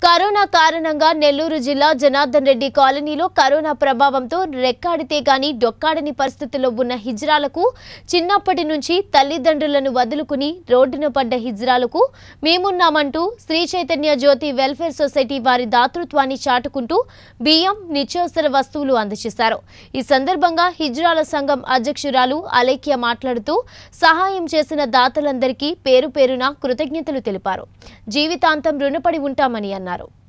corona కారణంగా నెల్లూరు జిల్లా జనార్దన్ రెడ్డి కాలనీలో కరోనా ప్రభావంతో రెక్కాడితే గాని డొక్కాడని పరిస్థితుల్లో ఉన్న హిజ్రాలకు చిన్నప్పటి నుంచి తల్లిదండ్రులను వదులుకుని రోడ్డున పడ్డ హిజ్రాలకు మేమున్నామంటూ శ్రీ చైతన్య జ్యోతి వెల్ఫేర్ సొసైటీ వారి దాతృత్వాన్ని చాటుకుంటూ బియ్యం నిత్యావసర వస్తువులు అందజేశారు ఈ సందర్భంగా హిజ్రాల సంఘం అధ్యక్షురాలు అలేఖ్య మాట్లాడుతూ సహాయం చేసిన దాతలందరికీ పేరు పేరున కృతజ్ఞతలు తెలిపారు జీవితాంతం రుణపడి ఉంటామని అన్నారు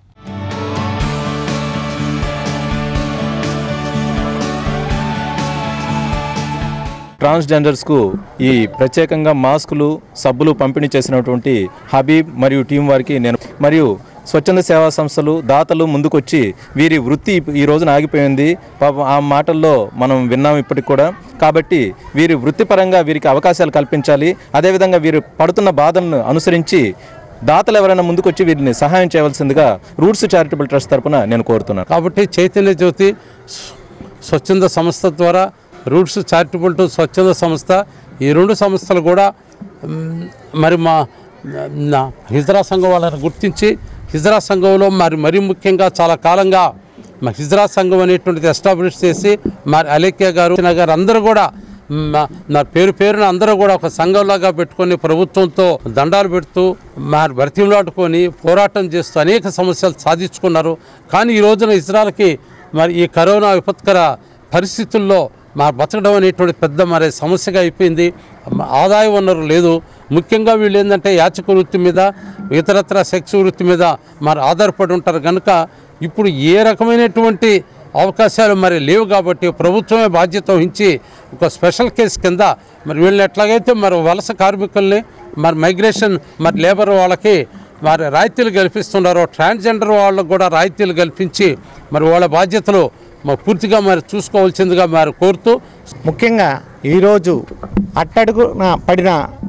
ట్రాన్స్జెండర్స్కు ఈ ప్రత్యేకంగా మాస్కులు సబ్బులు పంపిణీ చేసినటువంటి హబీబ్ మరియు టీం వారికి నేను మరియు స్వచ్ఛంద సేవా సంస్థలు దాతలు ముందుకొచ్చి వీరి వృత్తి ఈ రోజున ఆగిపోయింది పాపం ఆ మాటల్లో మనం విన్నాం ఇప్పటికి కూడా కాబట్టి వీరి వృత్తిపరంగా వీరికి అవకాశాలు కల్పించాలి అదేవిధంగా వీరు పడుతున్న బాధలను అనుసరించి దాతలు ఎవరైనా ముందుకొచ్చి వీరిని సహాయం చేయవలసిందిగా రూట్స్ చారిటబుల్ ట్రస్ట్ తరపున నేను కోరుతున్నాను కాబట్టి చైతన్య జ్యోతి స్వ- స్వచ్ఛంద సంస్థ ద్వారా రూట్స్ చారిటబుల్ టు స్వచ్ఛంద సంస్థ ఈ రెండు సంస్థలు కూడా మ్, మరి మా నా హిజ్రా సంఘం వాళ్ళని గుర్తించి హిజ్రా సంఘంలో మరి మరీ ముఖ్యంగా చాలా కాలంగా మా హిజ్రా సంఘం అనేటువంటిది ఎస్టాబ్లిష్ చేసి మరి అలేఖ్య గారు చిన్న గారు అందరూ కూడా మా- నా పేరు పేరున అందరూ కూడా ఒక సంఘంలాగా పెట్టుకొని ప్రభుత్వంతో దండాలు పెడుతూ మరి బ్రతిమలాడుకొని పోరాటం చేస్తూ అనేక సమస్యలు సాధించుకున్నారు కానీ ఈ రోజున ఇజ్రాయల్కి మరి ఈ కరోనా విపత్కర పరిస్థితుల్లో మా బతకడం అనేటువంటి పెద్ద మరి సమస్యగా అయిపోయింది మ- ఆదాయ వనరు లేదు ముఖ్యంగా వీళ్ళు ఏంటంటే యాచక వృత్తి మీద ఇతరత్ర సెక్స్ వృత్తి మీద మరి ఆధారపడి ఉంటారు కనుక ఇప్పుడు ఏ రకమైనటువంటి అవకాశాలు మరి లేవు కాబట్టి ప్రభుత్వమే బాధ్యత వహించి ఒక స్పెషల్ కేసు కింద మరి వీళ్ళని ఎట్లాగైతే మరి వలస కార్మికుల్ని మరి మైగ్రేషన్ మరి లేబర్ వాళ్ళకి మరి రాయితీలు కల్పిస్తున్నారో ట్రాన్స్జెండర్ వాళ్ళకు కూడా రాయితీలు కల్పించి మరి వాళ్ళ బాధ్యతలు మరి పూర్తిగా మరి చూసుకోవాల్సిందిగా మరి కోరుతూ ముఖ్యంగా ఈరోజు అట్టడుగున పడిన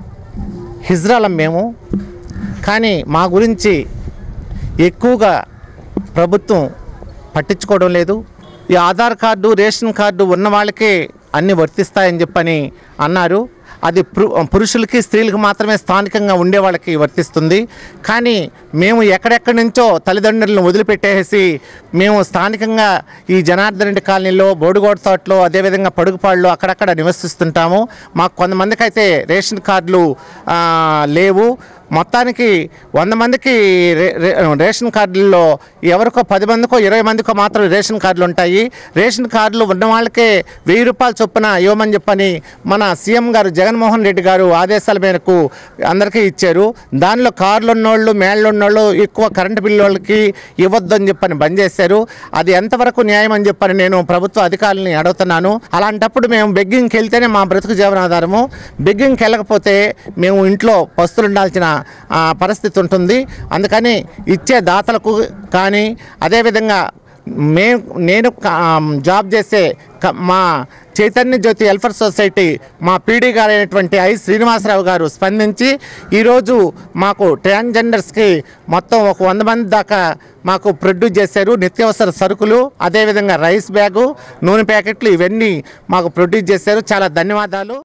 హిజ్రాలం మేము కానీ మా గురించి ఎక్కువగా ప్రభుత్వం పట్టించుకోవడం లేదు ఈ ఆధార్ కార్డు రేషన్ కార్డు ఉన్న వాళ్ళకే అన్ని వర్తిస్తాయని చెప్పని అన్నారు అది పు- పురుషులకి స్త్రీలకు మాత్రమే స్థానికంగా ఉండే వాళ్ళకి వర్తిస్తుంది కానీ మేము ఎక్కడెక్కడి నుంచో తల్లిదండ్రులను వదిలిపెట్టేసి మేము స్థానికంగా ఈ జనార్దన్ రెడ్డి కాలనీలో బోడుగోడ తోటలో అదేవిధంగా పడుగుపాడులో అక్కడక్కడ నివసిస్తుంటాము మాకు కొంతమందికి అయితే రేషన్ కార్డులు ఆ, లేవు మొత్తానికి వంద మందికి రే- రే- రేషన్ కార్డుల్లో ఎవరికో పది మందికో ఇరవై మందికో మాత్రం రేషన్ కార్డులు ఉంటాయి రేషన్ కార్డులు ఉన్న వాళ్ళకే వెయ్యి రూపాయలు చొప్పున ఇవ్వమని చెప్పని మన సీఎం గారు జగన్మోహన్ రెడ్డి గారు ఆదేశాల మేరకు అందరికీ ఇచ్చారు దానిలో కార్లు ఉన్నోళ్ళు మేళ్ళు ఉన్నోళ్ళు ఎక్కువ కరెంటు బిల్లు వాళ్ళకి ఇవ్వద్దు అని చెప్పని బంద్ చేశారు అది ఎంతవరకు న్యాయం అని చెప్పని నేను ప్రభుత్వ అధికారులని అడుగుతున్నాను అలాంటప్పుడు మేము బెగ్గింగ్కి వెళ్తేనే మా బ్రతుకు జీవనాధారము బెగ్గింగ్కి వెళ్ళకపోతే మేము ఇంట్లో పస్తులు ఉండాల్సిన ఆ, పరిస్థితి ఉంటుంది అందుకని ఇచ్చే దాతలకు కానీ అదేవిధంగా మే నేను క- జాబ్ చేసే క- మా చైతన్య జ్యోతి వెల్ఫేర్ సొసైటీ మా పీడీ గారు అయినటువంటి ఐ శ్రీనివాసరావు గారు స్పందించి ఈరోజు మాకు ట్రాన్స్జెండర్స్కి మొత్తం ఒక వంద మంది దాకా మాకు ప్రొడ్యూస్ చేశారు నిత్యావసర సరుకులు అదేవిధంగా రైస్ బ్యాగు నూనె ప్యాకెట్లు ఇవన్నీ మాకు ప్రొడ్యూస్ చేశారు చాలా ధన్యవాదాలు